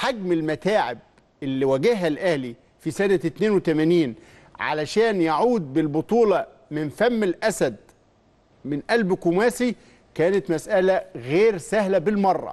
حجم المتاعب اللي واجهها الاهلي في سنه 82 علشان يعود بالبطوله من فم الاسد من قلب كوماسي كانت مساله غير سهله بالمره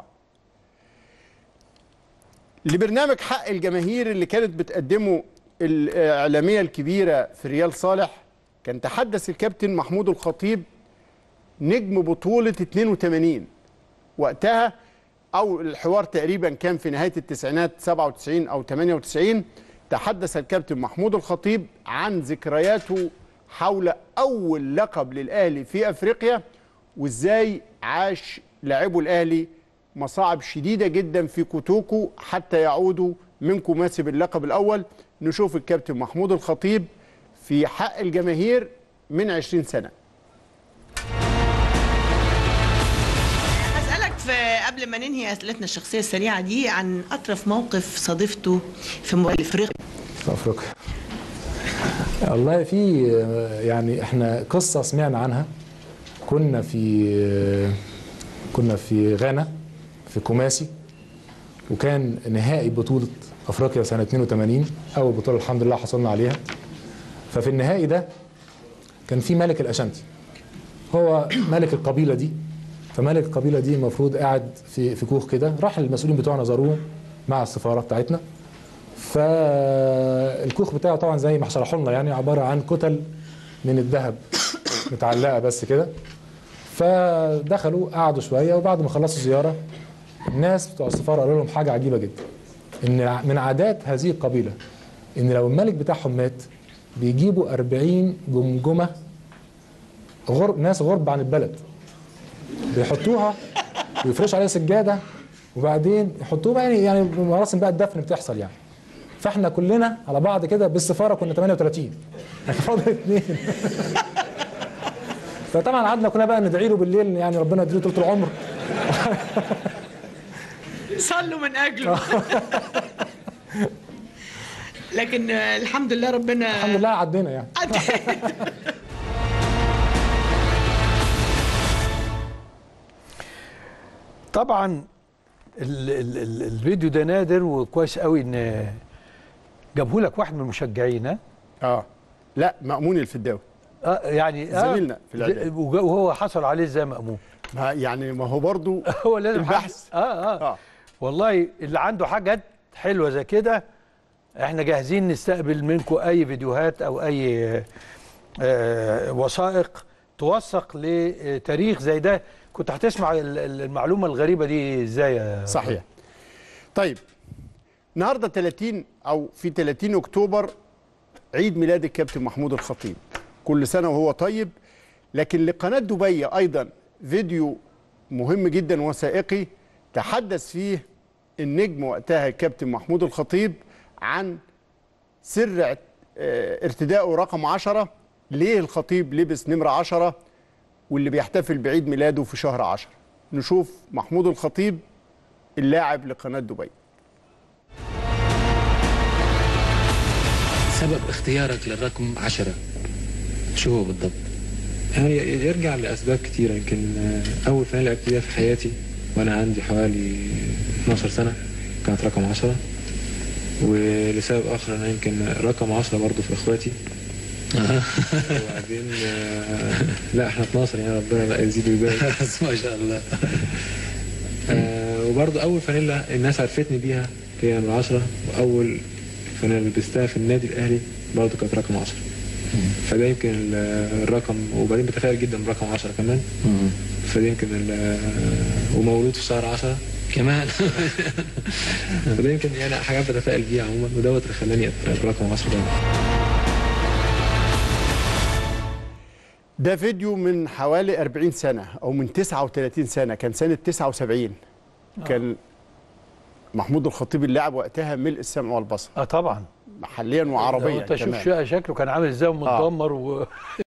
لبرنامج حق الجماهير اللي كانت بتقدمه الإعلامية الكبيرة في ريال صالح كان تحدث الكابتن محمود الخطيب نجم بطولة 82 وقتها أو الحوار تقريبا كان في نهاية التسعينات 97 أو 98 تحدث الكابتن محمود الخطيب عن ذكرياته حول أول لقب للأهلي في أفريقيا وإزاي عاش لاعبو الأهلي مصاعب شديدة جدا في كوتوكو حتى يعودوا من كوماسي باللقب الأول نشوف الكابتن محمود الخطيب في حق الجماهير من 20 سنة هسألك في قبل ما ننهي أسئلتنا الشخصية السريعة دي عن أطرف موقف صادفته في مباراة الإفريقيا في افريقيا والله في يعني احنا قصه سمعنا عنها كنا في كنا في غانا في كوماسي وكان نهائي بطوله افريقيا سنه 82 اول بطوله الحمد لله حصلنا عليها ففي النهائي ده كان في ملك الاشانتي هو ملك القبيله دي فملك القبيله دي المفروض قاعد في في كوخ كده راح المسؤولين بتوعنا زاروه مع السفاره بتاعتنا فالكوخ بتاعه طبعا زي ما شرحوا لنا يعني عباره عن كتل من الذهب متعلقه بس كده فدخلوا قعدوا شويه وبعد ما خلصوا الزياره الناس بتوع السفاره قالوا لهم حاجه عجيبه جدا ان من عادات هذه القبيله ان لو الملك بتاعهم مات بيجيبوا 40 جمجمه غرب ناس غرب عن البلد بيحطوها ويفرشوا عليها سجاده وبعدين يحطوها يعني يعني مراسم بقى الدفن بتحصل يعني فاحنا كلنا على بعض كده بالسفاره كنا 38 يعني فاضل اثنين فطبعا قعدنا كنا بقى ندعي له بالليل يعني ربنا يديله طول العمر صلوا من أجله لكن آه، الحمد لله ربنا الحمد لله عدينا يعني طبعا ال ال ال الفيديو ده نادر وكويس قوي ان جابه لك واحد من المشجعين ها؟ اه لا مأمون الفداوي اه يعني زميلنا في الإعداد. وج- وهو حصل عليه ازاي مأمون ما يعني ما هو برضو هو لازم البحث. حد- اه اه اه والله اللي عنده حاجات حلوه زي كده احنا جاهزين نستقبل منكم اي فيديوهات او اي آه وثائق توثق لتاريخ زي ده كنت هتسمع ال- ال- المعلومه الغريبه دي ازاي يا صحيح طيب النهارده 30 او في 30 اكتوبر عيد ميلاد الكابتن محمود الخطيب كل سنه وهو طيب لكن لقناه دبي ايضا فيديو مهم جدا وثائقي تحدث فيه النجم وقتها الكابتن محمود الخطيب عن سر اعت- آه، ارتدائه رقم 10 ليه الخطيب لبس نمره 10 واللي بيحتفل بعيد ميلاده في شهر 10 نشوف محمود الخطيب اللاعب لقناه دبي سبب اختيارك للرقم عشرة شو هو بالضبط؟ يعني يرجع لأسباب كتيرة يمكن آه، أول فنان لعبت بيها في حياتي وأنا عندي حوالي 12 سنة كانت رقم عشرة ولسبب آخر أنا يمكن رقم عشرة برضه في إخواتي وبعدين آه، لا احنا 12 يعني ربنا بقى يزيد ويبارك ما شاء الله آه وبرضه اول فانيلا الناس عرفتني بيها هي نمرة 10 واول فانيلا لبستها في النادي الاهلي برضه كانت رقم 10 فده يمكن ال- الرقم وبعدين بتفائل جدا برقم 10 كمان فده يمكن ال- ومولود في شهر 10 كمان فده يمكن يعني حاجات بتفائل بيها عموما ودوت اللي خلاني أبقى برقم 10 دايما ده فيديو من حوالي 40 سنة أو من 39 سنة كان سنة 79 كان محمود الخطيب اللاعب وقتها ملء السمع والبصر اه طبعا محليا لو وعربيا انت شوف كمان شو- شكله كان عامل ازاي ومتدمر و...